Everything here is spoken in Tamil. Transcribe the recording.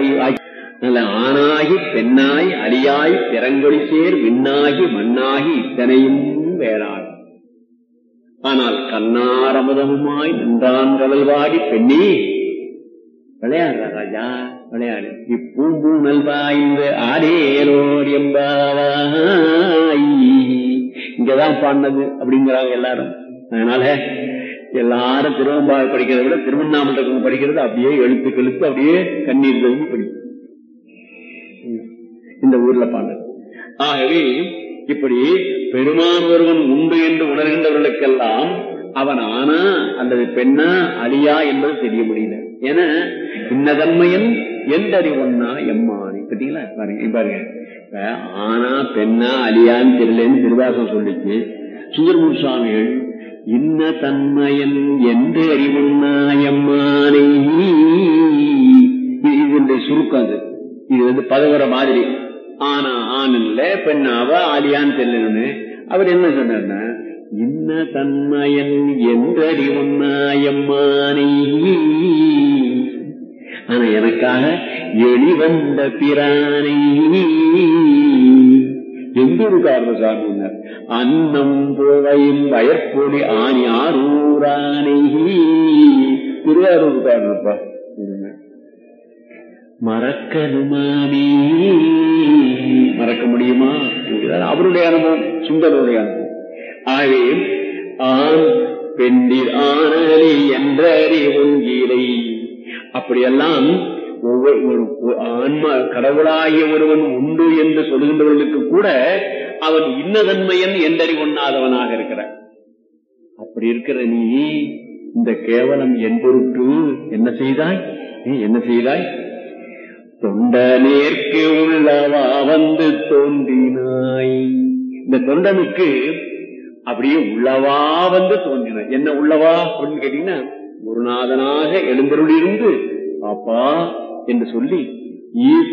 ஆகி நல்ல ஆணாகி பெண்ணாய் அடியாய் பிறங்கொழி சேர் விண்ணாகி மண்ணாகி இத்தனையும் வேறாள் ஆனால் கண்ணாரமுதமுமாய் நின்றான் கடல்வாடி பெண்ணே விளையாடுற ராஜா விளையாடு இப்பூம்பூனல் வாய்ந்த ஆடேரோர் எம்பாவாய் இங்கதான் பாடினது அப்படிங்கிறாங்க எல்லாரும் அதனால எல்லாரும் திருவம்பாவை படிக்கிறத விட திருவண்ணாமலத்துக்கு படிக்கிறது அப்படியே எழுத்து கெழுத்து அப்படியே கண்ணீர் தழுவி படிக்கும் இந்த ஊர்ல பாண்டது ஆகவே இப்படி பெருமான் ஒருவன் உண்டு என்று உணர்கின்றவர்களுக்கெல்லாம் அவன் ஆனா அல்லது பெண்ணா அழியா என்பது தெரிய முடியல ஏன்னா இன்னதன்மையன் எந்தறிவொன்னா எம்மானி பார்த்தீங்களா பாருங்க பாருங்க இப்ப ஆனா பெண்ணா அழியான்னு தெரியலன்னு திருவாசம் சொல்லிச்சு சுந்தரமூர் சுவாமிகள் இன்ன தன்மையன் என்று அறிவுன்னா எம்மானை இது சுருக்கம் அது இது வந்து பதவுற மாதிரி ஆனா ஆண் இல்ல பெண்ணாவ ஆலியான்னு தெரியலன்னு அவர் என்ன சொன்னார்னா இன்ன தன்மயன் என்றறிவுன்னாயம்மானை ஆனா எனக்காக எளிவந்த பிரானை எங்க இருக்காரு சாமி அன்னம் புழையும் வயற்பொடி ஆணி ஆரூரானை திருவாரூர் இருக்காருப்பா மறக்கணுமானே மறக்க முடியுமா அவருடைய அனுபவம் சுந்தருடைய அனுபவம் ஆகவே ஆண் பெண்டில் ஆனலி என்ற அறிவுங்கீரை அப்படியெல்லாம் ஒவ்வொரு ஆன்மா கடவுளாகிய ஒருவன் உண்டு என்று சொல்கின்றவர்களுக்கு கூட அவன் இன்னதன்மையன் என்றறிவொண்ணாதவனாக இருக்கிறான் அப்படி இருக்கிற நீ இந்த கேவலம் என் பொருட்டு என்ன செய்தாய் நீ என்ன செய்தாய் தொண்டனேற்கு உள்ளவா வந்து தோன்றினாய் இந்த தொண்டனுக்கு அப்படியே உள்ளவா வந்து தோன்றினாய் என்ன உள்ளவா அப்படின்னு கேட்டீங்கன்னா குருநாதனாக எழுந்தருளிருந்து அப்பா என்று சொல்லி ஈ